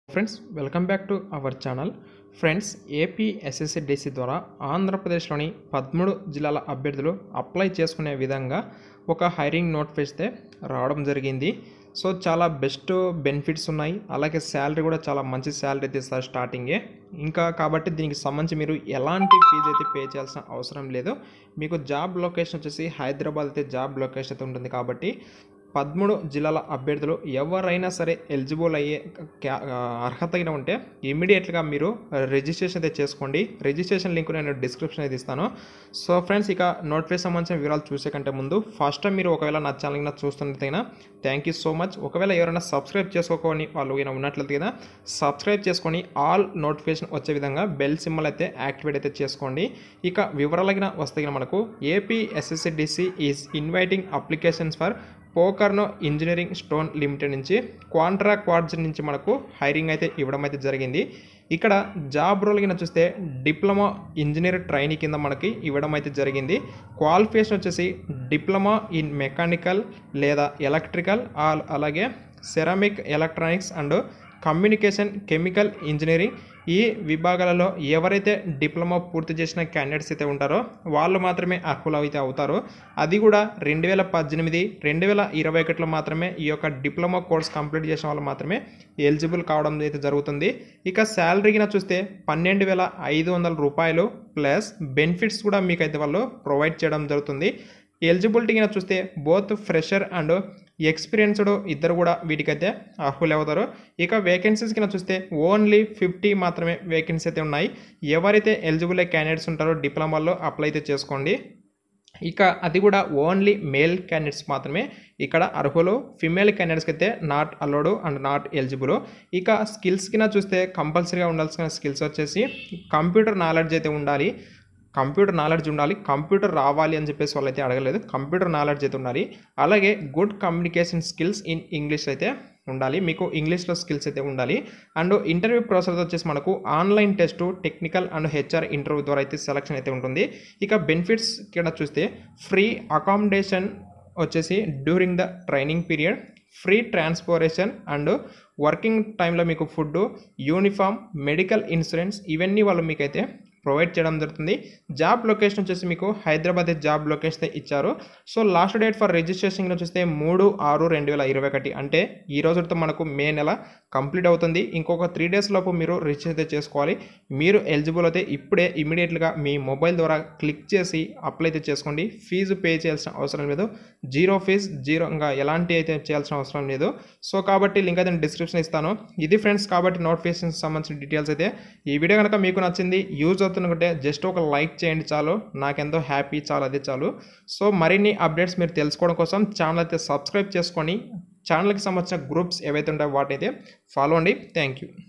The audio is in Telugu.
friends welcome back to our channel friends AP SSDC ద్వారా ఆంధ్రప్రదేశ్లోని పదమూడు జిల్లాల అభ్యర్థులు అప్లై చేసుకునే విధంగా ఒక హైరింగ్ నోటిఫికేషన్ అయితే రావడం జరిగింది సో చాలా బెస్ట్ బెనిఫిట్స్ ఉన్నాయి అలాగే శాలరీ కూడా చాలా మంచి శాలరీ అయితే ఇస్తారు స్టార్టింగే ఇంకా కాబట్టి దీనికి సంబంధించి మీరు ఎలాంటి ఫీజు అయితే పే చేయాల్సిన అవసరం లేదు మీకు జాబ్ లొకేషన్ వచ్చేసి హైదరాబాద్ అయితే జాబ్ లొకేషన్ అయితే ఉంటుంది కాబట్టి పదమూడు జిల్లాల అభ్యర్థులు ఎవరైనా సరే ఎలిజిబుల్ అయ్యే క్యా- ఆ, అర్హత అయినా ఉంటే ఇమీడియట్గా మీరు రిజిస్ట్రేషన్ అయితే చేసుకోండి రిజిస్ట్రేషన్ లింక్ నేను డిస్క్రిప్షన్ అయితే ఇస్తాను సో ఫ్రెండ్స్ ఇక నోటిఫికేషన్ సంబంధించిన వివరాలు చూసే కంటే ముందు ఫస్ట్ టైం మీరు ఒకవేళ నా ఛానల్ నా చూస్తున్నట్టయినా థ్యాంక్ యూ సో మచ్ ఒకవేళ ఎవరైనా సబ్స్క్రైబ్ చేసుకోకొని వాళ్ళు అయినా ఉన్నట్లయితే కదా సబ్స్క్రైబ్ చేసుకొని ఆల్ నోటిఫికేషన్ వచ్చే విధంగా బెల్ సింబల్ అయితే యాక్టివేట్ అయితే చేసుకోండి ఇక వివరాలగిన వస్తే గనుక మనకు AP SSDC is inviting applications for Pokarna engineering stone limited నుంచి క్వాంట్రా క్వాడ్స్ నుంచి మనకు హైరింగ్ అయితే ఇవ్వడం అయితే జరిగింది ఇక్కడ జాబ్ రోల్ కింద చూస్తే డిప్లొమా ఇంజనీర్ ట్రైనీ కింద మనకి ఇవ్వడం అయితే జరిగింది క్వాలిఫికేషన్ వచ్చేసి డిప్లొమా ఇన్ మెకానికల్ లేదా ఎలక్ట్రికల్ ఆల్ అలాగే ceramic electronics and communication chemical engineering ఈ విభాగాలలో ఎవరైతే డిప్లొమా పూర్తి చేసిన క్యాండిడేట్స్ అయితే ఉంటారో వాళ్ళు మాత్రమే అర్హులు అయితే అవుతారో అది కూడా రెండు వేల పద్దెనిమిది రెండు వేల ఇరవై ఒకటిలో మాత్రమే ఈ యొక్క డిప్లొమా కోర్స్ కంప్లీట్ చేసిన వాళ్ళు మాత్రమే ఎలిజిబుల్ కావడం అయితే జరుగుతుంది ఇక శాలరీ కింద చూస్తే పన్నెండు వేల ఐదు వందల రూపాయలు ప్లస్ బెనిఫిట్స్ కూడా మీకైతే వాళ్ళు ప్రొవైడ్ చేయడం జరుగుతుంది ఎలిజిబిలిటీ కింద చూస్తే బోత్ ఫ్రెషర్ అండ్ ఎక్స్పీరియన్స్డ్ ఇద్దరు కూడా వీటికైతే అర్హులు అవుతారు ఇక వేకెన్సీస్ కింద చూస్తే ఓన్లీ ఫిఫ్టీ మాత్రమే వేకెన్సీ అయితే ఉన్నాయి ఎవరైతే ఎలిజిబుల్ క్యాండిడేట్స్ ఉంటారో డిప్లొమాలో అప్లై అయితే చేసుకోండి ఇక అది కూడా ఓన్లీ మేల్ క్యాండిడేట్స్ మాత్రమే ఇక్కడ అర్హులు ఫిమేల్ క్యాండిడేట్స్కి అయితే not allowed and not eligible ఇక స్కిల్స్ కింద చూస్తే కంపల్సరీగా ఉండాల్సిన స్కిల్స్ వచ్చేసి కంప్యూటర్ నాలెడ్జ్ అయితే ఉండాలి కంప్యూటర్ నాలెడ్జ్ ఉండాలి కంప్యూటర్ రావాలి అని చెప్పేసి వాళ్ళైతే అడగలేదు కంప్యూటర్ నాలెడ్జ్ అయితే ఉండాలి అలాగే good communication skills in English అయితే ఉండాలి మీకు ఇంగ్లీష్లో స్కిల్స్ అయితే ఉండాలి అండ్ ఇంటర్వ్యూ ప్రాసెస్ వచ్చేసి మనకు online test technical and HR interview ద్వారా అయితే సెలక్షన్ అయితే ఉంటుంది ఇక బెనిఫిట్స్ కింద చూస్తే ఫ్రీ అకామిడేషన్ వచ్చేసి during the training period free transportation and working టైంలో మీకు ఫుడ్ యూనిఫామ్ మెడికల్ ఇన్సూరెన్స్ ఇవన్నీ వాళ్ళు మీకైతే ప్రొవైడ్ చేయడం జరుగుతుంది జాబ్ లొకేషన్ వచ్చేసి మీకు హైదరాబాద్ జాబ్ లొకేషన్ ఇచ్చారు so last date for registration చూస్తే మూడు ఆరు రెండు వేల ఇరవై ఒకటి అంటే ఈ రోజుతో మనకు మే నెల కంప్లీట్ అవుతుంది ఇంకొక త్రీ డేస్ లోపు మీరు రిజిస్టర్ అయితే చేసుకోవాలి మీరు ఎలిజిబుల్ అయితే ఇప్పుడే ఇమీడియట్గా మీ మొబైల్ ద్వారా క్లిక్ చేసి అప్లై అయితే చేసుకోండి ఫీజు పే చేయాల్సిన అవసరం లేదు జీరో ఫీజ్ జీరో ఇంకా ఎలాంటి అయితే చేయాల్సిన అవసరం లేదు సో కాబట్టి లింక్ అయితే డిస్క్రిప్షన్ ఇస్తాను ఇది ఫ్రెండ్స్ కాబట్టి నోటిఫికేషన్ సంబంధించిన డీటెయిల్స్ అయితే ఈ వీడియో కనుక మీకు నచ్చింది యూజ్ అవుతుందంటే జస్ట్ ఒక లైక్ చేయండి చాలు నాకెంతో హ్యాపీ చాలు అదే చాలు సో మరిన్ని అప్డేట్స్ మీరు తెలుసుకోవడం కోసం ఛానల్ అయితే సబ్స్క్రైబ్ చేసుకొని ఛానల్కి సంబంధించిన గ్రూప్స్ ఏవైతే ఉంటాయో వాటిని అయితే ఫాలో అండి థ్యాంక్ యూ